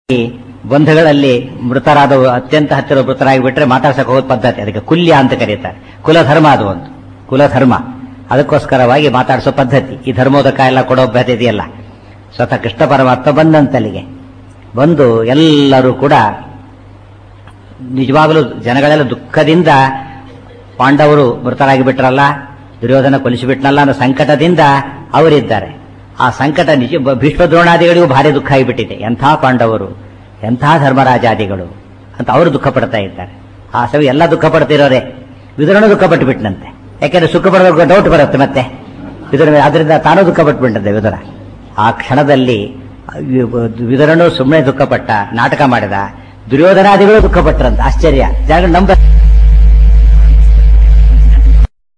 ಈ ಬಂಧುಗಳಲ್ಲಿ ಮೃತರಾದ ಅತ್ಯಂತ ಹತ್ತಿರ ಮೃತರಾಗಿ ಬಿಟ್ರೆ ಮಾತಾಡ್ಸಕ್ ಹೋಗೋದ್ ಪದ್ಧತಿ ಅದಕ್ಕೆ ಕುಲ್ಯ ಅಂತ ಕರೀತಾರೆ ಕುಲಧರ್ಮ ಅದು ಒಂದು ಕುಲಧರ್ಮ ಅದಕ್ಕೋಸ್ಕರವಾಗಿ ಮಾತಾಡಿಸೋ ಪದ್ಧತಿ ಈ ಧರ್ಮೋದಕ ಎಲ್ಲ ಕೊಡೋ ಪದ್ಧತಿ ಇದೆಯಲ್ಲ ಸ್ವತಃ ಕೃಷ್ಣ ಪರಮಾತ್ಮ ಬಂದಂತಲ್ಲಿಗೆ ಬಂದು ಎಲ್ಲರೂ ಕೂಡ ನಿಜವಾಗಲೂ ಜನಗಳೆಲ್ಲ ದುಃಖದಿಂದ ಪಾಂಡವರು ಮೃತರಾಗಿ ಬಿಟ್ರಲ್ಲ ದುರ್ಯೋಧನ ಕೊಲಿಸಿಬಿಟ್ನಲ್ಲ ಅನ್ನೋ ಸಂಕಟದಿಂದ ಅವರಿದ್ದಾರೆ ಆ ಸಂಕಟ ನಿಜ ಬ- ಭೀಷ್ಮ ದ್ರೋಣಾದಿಗಳಿಗೂ ಭಾರಿ ದುಃಖ ಆಗಿಬಿಟ್ಟಿದೆ ಎಂಥ ಪಾಂಡವರು ಎಂಥ ಧರ್ಮರಾಜಾದಿಗಳು ಅಂತ ಅವರು ದುಃಖ ಪಡ್ತಾ ಇದ್ದಾರೆ ಆ ಸವಿ ಎಲ್ಲ ದುಃಖ ಪಡ್ತಿರೋರೆ ವಿದುರನು ದುಃಖ ಪಟ್ಟುಬಿಟ್ನಂತೆ ಯಾಕೆಂದ್ರೆ ಸುಖ ಪಡೋದು ಡೌಟ್ ಬರುತ್ತೆ ಮತ್ತೆ ವಿದುರ ಆದ್ರಿಂದ ತಾನೂ ದುಃಖ ಪಟ್ಟುಬಿಟ್ಟಂತೆ ವಿದುರ ಆ ಕ್ಷಣದಲ್ಲಿ ವಿದುರನು ಸುಮ್ಮನೆ ದುಃಖಪಟ್ಟ ನಾಟಕ ಮಾಡಿದ ದುರ್ಯೋಧನಾದಿಗಳು ದುಃಖಪಟ್ಟರಂತ ಆಶ್ಚರ್ಯ ಜನಗಳು ನಂಬ